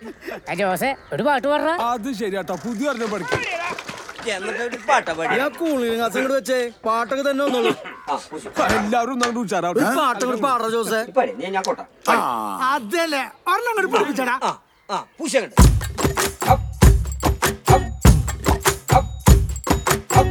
ആ ജോസെ ഒരു പാട്ട് പാടാ അത് ശരിയാട്ടോ പുതിയ ഒരെണ്ണം പഠിക്കും എന്നിട്ട് ഒരു പാട്ടാ പാടി ഞാൻ കൂളിംഗ് ഗ്ലാസ് ഇങ്ങോട്ട് വെച്ചേ പാട്ടൊക്കെ തന്നെ ഒന്നുള്ളൂ ആ പൂശി എല്ലാവരും ഒന്നും ഉച്ചാറാവട്ടെ ഒരു പാട്ടൊക്കെ പാടാ ജോസേ പാടി ഞാൻ ഞാൻ കോട്ട അതല്ലേ ഒരെണ്ണം അങ്ങോട്ട് പഠിപ്പിച്ചടാ ആ ആ പൂശി അങ്ങോട്ട് അപ്പ്, അപ്പ്, അപ്പ്, അപ്പ്.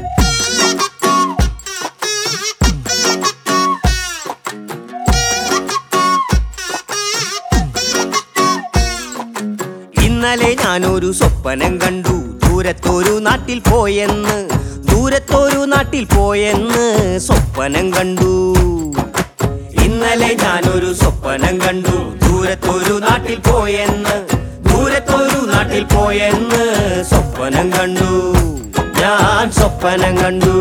ഇന്നലെ ഞാനൊരു സ്വപ്നം കണ്ടു ദൂരത്തൊരു നാട്ടിൽ പോയെന്ന് ദൂരത്തൊരു നാട്ടിൽ പോയെന്ന് സ്വപ്നം കണ്ടു ഇന്നലെ ഞാനൊരു സ്വപ്നം കണ്ടു ദൂരത്തൊരു നാട്ടിൽ പോയെന്ന് ദൂരത്തൊരു നാട്ടിൽ പോയെന്ന് സ്വപ്നം കണ്ടു ഞാൻ സ്വപ്നം കണ്ടു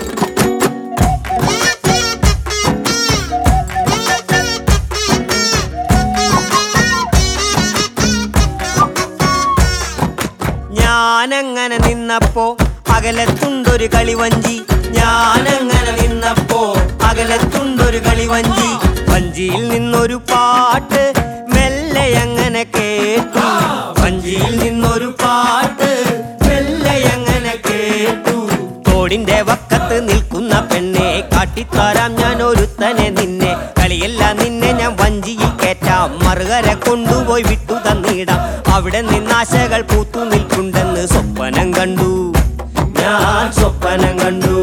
ഞാനങ്ങനെ നിന്നപ്പോ അകലത്തുണ്ടൊരു കളിവഞ്ചി ഞാനങ്ങനെ നിന്നപ്പോ അകലത്തുണ്ടൊരു കളിവഞ്ചി വഞ്ചിയിൽ നിന്നൊരു പാട്ട് മെല്ലെ അങ്ങനെ കേട്ടു വഞ്ചിയിൽ നിന്നൊരു പാട്ട് മെല്ലെ അങ്ങനെ കേട്ടു തോടിന്റെ വക്കത്ത് നിൽക്കുന്ന പെണ്ണെ കാട്ടിത്തരാം ഞാൻ ഒരുത്തനെ നിന്നെ കളിയെല്ലാം നിന്നെ ഞാൻ വഞ്ചിയിൽ കേറ്റാം മറുകര കൊണ്ടുപോയി വിട്ടു തന്നിടാം അവിടെ നിന്നാശകൾ പൂത്തു നിൽക്കുണ്ടെന്ന് സ്വപ്നം കണ്ടു ഞാൻ സ്വപ്നം കണ്ടു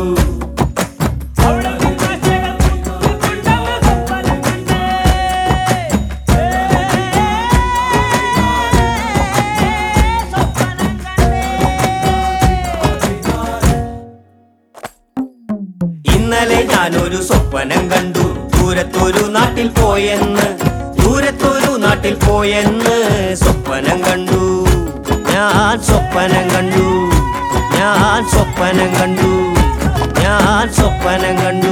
ഇന്നലെ ഞാനൊരു സ്വപ്നം കണ്ടു ദൂരത്തൊരു നാട്ടിൽ പോയെന്ന് ദൂരത്തൊരു നാട്ടിൽ പോയെന്ന് സ്വപ്നം കണ്ടു ഞാൻ സ്വപ്നം കണ്ടു ഞാൻ സ്വപ്നം കണ്ടു ഞാൻ സ്വപ്നം കണ്ടു